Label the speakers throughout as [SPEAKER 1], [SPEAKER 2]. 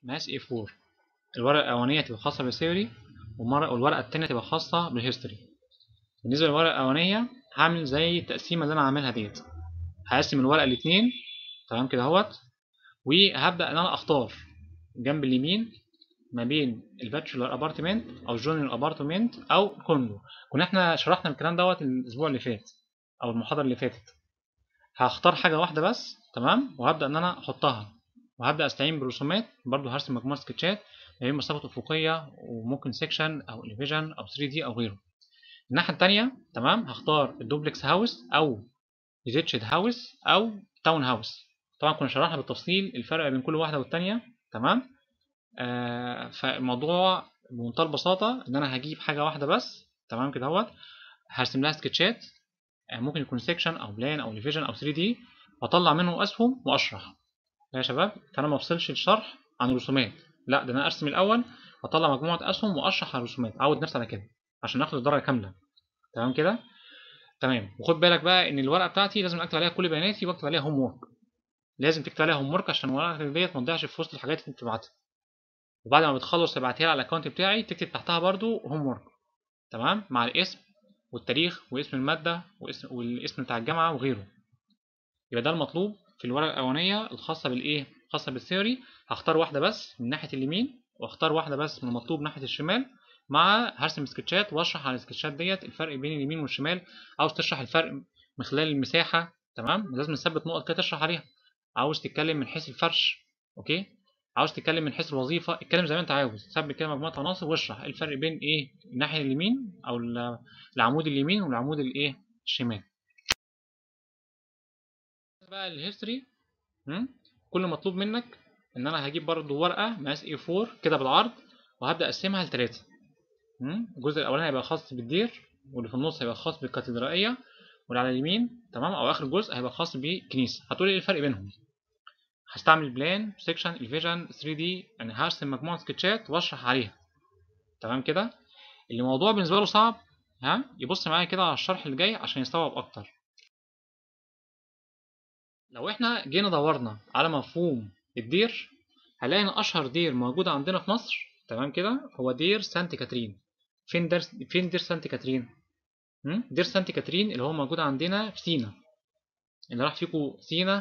[SPEAKER 1] ماس اي 4 الورقة الأولانية تبقى خاصة بالثيوري والورقة التانية تبقى خاصة بالهيستوري بالنسبة للورقة الأولانية هعمل زي التقسيمة اللي أنا عاملها ديت هقسم الورقة الاتنين تمام كده اهوت وهبدأ إن أنا أختار جنب اليمين ما بين الباتشولر ابارتمنت او جونيور ابارتمنت او كوندو كنا احنا شرحنا الكلام دوت الاسبوع اللي فات او المحاضره اللي فاتت هختار حاجه واحده بس تمام وهبدا ان انا احطها وهبدا استعين برسومات برضو هرسم مجموعه سكتشات ما بين مسافه افقيه وممكن سيكشن او الفيجن او 3 دي او غيره الناحيه الثانيه تمام هختار الدوبلكس هاوس او ديتشد هاوس او تاون هاوس طبعا كنا شرحنا بالتفصيل الفرق بين كل واحده والثانيه تمام آه فالموضوع بمنتهى البساطة إن أنا هجيب حاجة واحدة بس تمام كده اهوت هرسم لها سكتشات آه ممكن يكون سيكشن أو بلان أو ليفيجن أو 3 دي وأطلع منه أسهم وأشرح يا شباب فأنا ما أفصلش الشرح عن الرسومات لا ده أنا أرسم الأول وأطلع مجموعة أسهم وأشرح على الرسومات أعود نفسي على كده عشان آخد الدرجة كاملة تمام كده تمام وخد بالك بقى إن الورقة بتاعتي لازم أكتب عليها كل بياناتي وأكتب عليها هوم ورك لازم تكتب عليها هوم ورك عشان الورقة ديت ما تضيعش في وسط الحاجات اللي أنت بتبعتها وبعد ما بتخلص تبعتها لي على الاكونت بتاعي تكتب تحتها برضو هوم ورك تمام مع الاسم والتاريخ واسم الماده واسم والاسم بتاع الجامعه وغيره يبقى ده المطلوب في الورقه الاولانيه الخاصه بالايه الخاصه بالثيوري هختار واحده بس من ناحيه اليمين واختار واحده بس من المطلوب ناحيه الشمال مع هرسم سكتشات واشرح على السكتشات ديت الفرق بين اليمين والشمال عاوز تشرح الفرق من خلال المساحه تمام لازم نثبت نقط كده تشرح عليها عاوز تتكلم من حيث الفرش اوكي عاوز تتكلم من حيث الوظيفه اتكلم زي ما انت عاوز ثبت كده مجموعه عناصر واشرح الفرق بين ايه الناحيه اليمين او العمود اليمين والعمود الايه الشمال بقى الهيستوري كل مطلوب منك ان انا هجيب برضو ورقه مقاس اي 4 كده بالعرض وهبدا اقسمها لثلاثه الجزء الاولاني هيبقى خاص بالدير واللي في النص هيبقى خاص بالكاتدرائيه واللي على اليمين تمام او اخر جزء هيبقى خاص بكنيسه هتقولي ايه الفرق بينهم هستعمل بلان سيكشن الفيجن 3 دي يعني هرسم مجموعه سكتشات واشرح عليها تمام كده الموضوع بالنسبه له صعب ها يبص معايا كده على الشرح اللي جاي عشان يستوعب اكتر لو احنا جينا دورنا على مفهوم الدير هنلاقي ان اشهر دير موجوده عندنا في مصر تمام كده هو دير سانت كاترين فين دير فين دير سانت كاترين دير سانت كاترين اللي هو موجود عندنا في سينا اللي راح فيكم سينا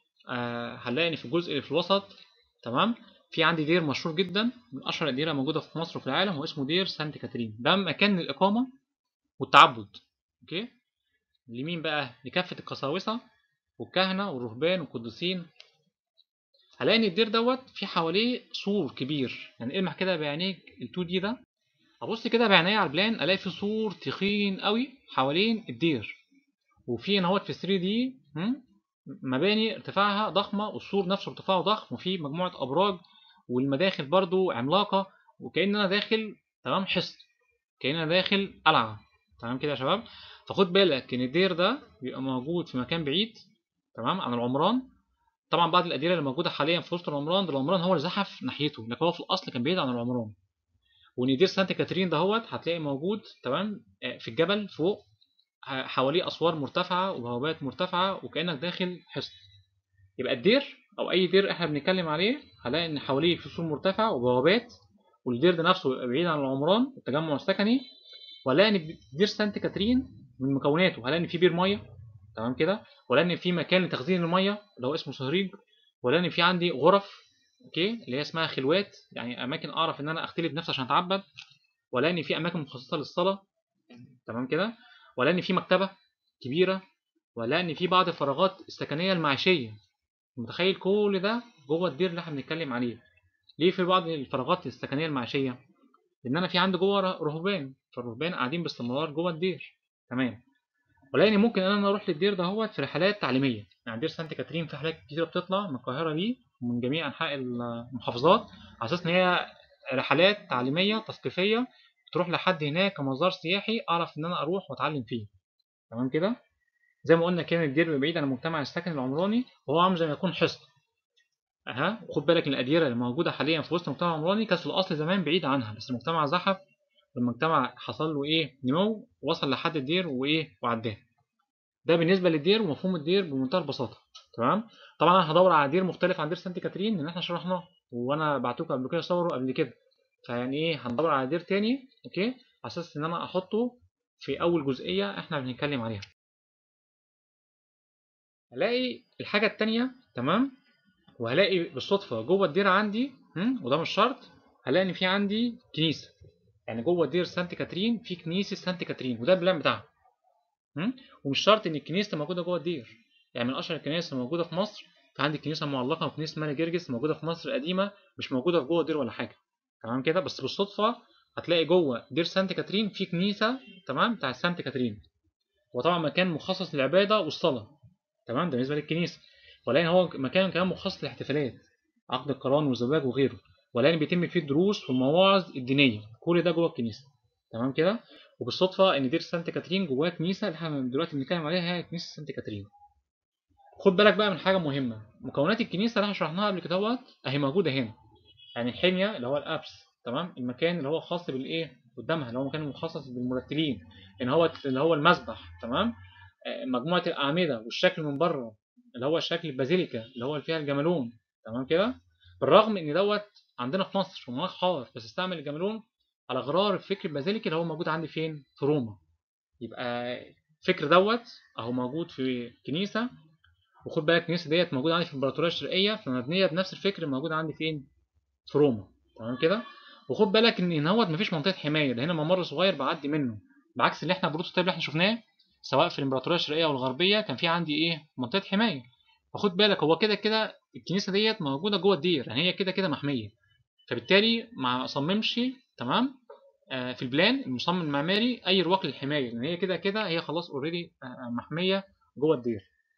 [SPEAKER 1] آه هنلاقي ان في الجزء اللي في الوسط تمام في عندي دير مشهور جدا من اشهر الدير الموجوده في مصر وفي العالم هو اسمه دير سانت كاترين ده مكان الاقامه والتعبد اوكي لمين بقى لكافه القساوسه والكهنه والرهبان والقديسين هلاقي ان الدير دوت في حواليه سور كبير يعني المح كده بعينيك ال2 دي ده ابص كده بعينيا على البلان الاقي في سور تخين قوي حوالين الدير وفي هنا في 3 دي مباني ارتفاعها ضخمة والسور نفسه ارتفاعه ضخم وفي مجموعة أبراج والمداخل برضو عملاقة وكأن أنا داخل تمام حصن كأن أنا داخل قلعة تمام كده يا شباب فخد بالك إن الدير ده بيبقى موجود في مكان بعيد تمام عن العمران طبعا بعض الأديرة اللي موجودة حاليا في وسط العمران ده العمران هو اللي زحف ناحيته لكن هو في الأصل كان بعيد عن العمران وإن دير سانت كاترين دهوت هتلاقي موجود تمام في الجبل فوق حواليه اسوار مرتفعه وبوابات مرتفعه وكانك داخل حصن يبقى الدير او اي دير احنا بنتكلم عليه هنلاقي ان حواليه في سور مرتفعه وبوابات والدير ده نفسه بيبقى بعيد عن العمران التجمع السكني وهلاقي ان دير سانت كاترين من مكوناته هلاقي ان في بير ميه تمام كده ولا ان في مكان لتخزين الميه اللي هو اسمه صهريج ولا ان في عندي غرف اوكي اللي هي اسمها خلوات يعني اماكن اعرف ان انا اختلي بنفسي عشان اتعبد ولا ان في اماكن مخصصه للصلاه تمام كده ولا ان في مكتبه كبيره ولا ان في بعض الفراغات السكنيه المعيشيه متخيل كل ده جوه الدير اللي احنا بنتكلم عليه ليه في بعض الفراغات السكنيه المعيشيه لان انا في عندي جوه رهبان فالرهبان قاعدين باستمرار جوه الدير تمام ولا ان ممكن انا اروح للدير دهوت في رحلات تعليميه يعني دير سانت كاترين في رحلات كتيره بتطلع من القاهره دي ومن جميع انحاء المحافظات على اساس ان هي رحلات تعليميه تثقيفيه تروح لحد هناك كمزار سياحي اعرف ان انا اروح واتعلم فيه تمام كده زي ما قلنا كان الدير بعيد عن المجتمع السكني العمراني وهو عامل زي ما يكون حصن اها وخد بالك ان الاديره اللي موجوده حاليا في وسط المجتمع العمراني كانت في الاصل زمان بعيد عنها بس المجتمع زحف والمجتمع حصل له ايه نمو وصل لحد الدير وايه وعداه ده بالنسبه للدير ومفهوم الدير بمنتهى البساطه تمام طبعا انا هدور على دير مختلف عن دير سانت كاترين لان احنا شرحناه وانا بعتوك قبل كده صوره قبل كده فيعني ايه هندور على دير تاني اوكي على اساس ان انا احطه في اول جزئيه احنا بنتكلم عليها هلاقي الحاجه التانية تمام وهلاقي بالصدفه جوه الدير عندي هم؟ وده مش شرط هلاقي ان في عندي كنيسه يعني جوه دير سانت كاترين في كنيسه سانت كاترين وده البلان بتاعها هم؟ ومش شرط ان الكنيسه موجوده جوه الدير يعني من اشهر الكنائس الموجوده في مصر في عندي كنيسه معلقه وكنيسه ماري جرجس موجوده في مصر قديمه مش موجوده في جوه الدير ولا حاجه تمام كده بس بالصدفه هتلاقي جوه دير سانت كاترين في كنيسه تمام بتاع سانت كاترين وطبعا مكان مخصص للعباده والصلاه تمام ده بالنسبه للكنيسه ولكن هو مكان كمان مخصص للاحتفالات عقد القران والزواج وغيره ولكن بيتم فيه الدروس والمواعظ الدينيه كل ده جوه الكنيسه تمام كده وبالصدفه ان دير سانت كاترين جواه كنيسه اللي احنا دلوقتي بنتكلم عليها هي كنيسه سانت كاترين خد بالك بقى من حاجه مهمه مكونات الكنيسه اللي احنا شرحناها قبل كده اهوت اهي موجوده هنا يعني الحميه اللي هو الابس تمام المكان اللي هو خاص بالايه قدامها اللي هو مكان مخصص بالمرتلين ان هو اللي هو المسبح تمام آه، مجموعه الاعمده والشكل من بره اللي هو شكل البازيليكا اللي هو اللي فيها الجمالون تمام كده بالرغم ان دوت عندنا في مصر في مناخ حار بس استعمل الجمالون على غرار الفكر البازيليكي اللي هو موجود عندي فين في روما يبقى الفكر دوت اهو موجود في كنيسه وخد بالك الكنيسه ديت موجوده عندي في الامبراطوريه الشرقيه فمبنيه بنفس الفكر الموجود عندي فين في روما تمام كده وخد بالك ان هنا هوت مفيش منطقه حمايه ده هنا ممر صغير بعدي منه بعكس اللي احنا البروتوتايب اللي احنا شفناه سواء في الامبراطوريه الشرقيه والغربيه كان في عندي ايه منطقه حمايه فخد بالك هو كده كده الكنيسه ديت موجوده جوه الدير يعني هي كده كده محميه فبالتالي ما صممش تمام آه في البلان المصمم المعماري اي رواق للحمايه لان هي كده كده هي خلاص اوريدي آه محميه جوه الدير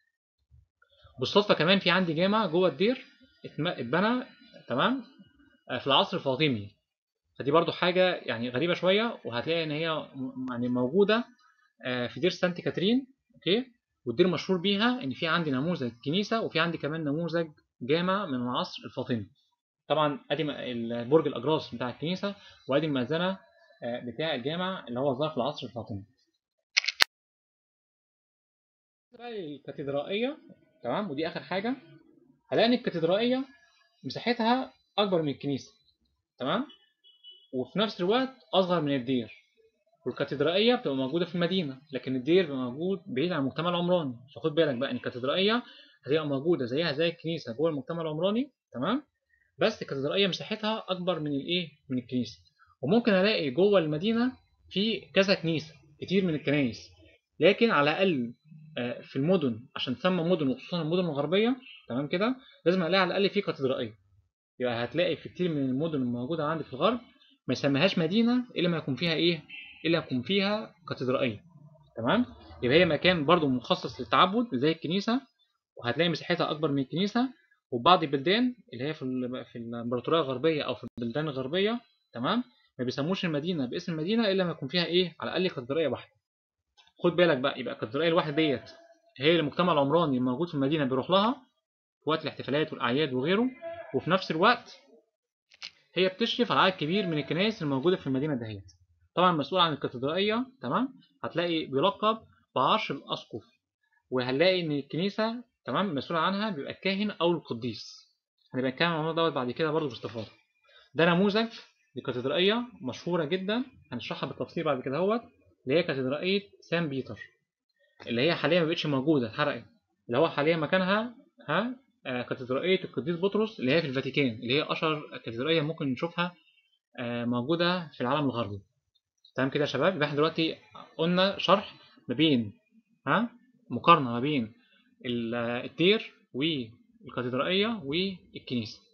[SPEAKER 1] بالصدفه كمان في عندي جامع جوه الدير اتبنى تمام آه في العصر الفاطمي فدي برضو حاجه يعني غريبه شويه وهتلاقي ان هي يعني موجوده في دير سانت كاترين اوكي والدير مشهور بيها ان في عندي نموذج كنيسه وفي عندي كمان نموذج جامع من العصر الفاطمي طبعا ادي برج الاجراس بتاع الكنيسه وادي المأذنه بتاع الجامع اللي هو ظهر في العصر الفاطمي الكاتدرائيه تمام ودي اخر حاجه هلاقي ان الكاتدرائيه مساحتها اكبر من الكنيسه تمام وفي نفس الوقت اصغر من الدير والكاتدرائيه بتبقى موجوده في المدينه لكن الدير بيبقى موجود بعيد عن المجتمع العمراني فخد بالك بقى ان الكاتدرائيه هتبقى موجوده زيها زي الكنيسه جوه المجتمع العمراني تمام بس الكاتدرائيه مساحتها اكبر من الايه من الكنيسه وممكن الاقي جوه المدينه في كذا كنيسه كتير من الكنائس لكن على الاقل في المدن عشان تسمى مدن وخصوصا المدن الغربيه تمام كده لازم الاقي على الاقل في كاتدرائيه يبقى هتلاقي في كتير من المدن الموجوده عندي في الغرب ما يسميهاش مدينه الا ما يكون فيها ايه الا يكون فيها كاتدرائيه تمام يبقى هي مكان برضو مخصص للتعبد زي الكنيسه وهتلاقي مساحتها اكبر من الكنيسه وبعض البلدان اللي هي في في الامبراطوريه الغربيه او في البلدان الغربيه تمام ما بيسموش المدينه باسم المدينه الا ما يكون فيها ايه على الاقل كاتدرائيه واحده خد بالك بقى يبقى الكاتدرائيه الواحده ديت هي المجتمع العمراني الموجود في المدينه بيروح لها في وقت الاحتفالات والاعياد وغيره وفي نفس الوقت هي بتشرف على عدد كبير من الكنائس الموجوده في المدينه دهيت طبعا مسؤول عن الكاتدرائيه تمام هتلاقي بيلقب بعرش الاسقف وهنلاقي ان الكنيسه تمام مسؤول عنها بيبقى الكاهن او القديس هنبقى نتكلم عن الموضوع دوت بعد كده برضه باستفاضه ده نموذج لكاتدرائيه مشهوره جدا هنشرحها بالتفصيل بعد كده اهوت اللي هي كاتدرائيه سان بيتر اللي هي حاليا ما بقتش موجوده اتحرقت اللي هو حاليا مكانها ها آه كاتدرائيه القديس بطرس اللي هي في الفاتيكان اللي هي اشهر كاتدرائيه ممكن نشوفها آه موجوده في العالم الغربي تمام كده يا شباب يبقى احنا دلوقتي قلنا شرح ما بين ها مقارنه ما بين الدير والكاتدرائيه والكنيسه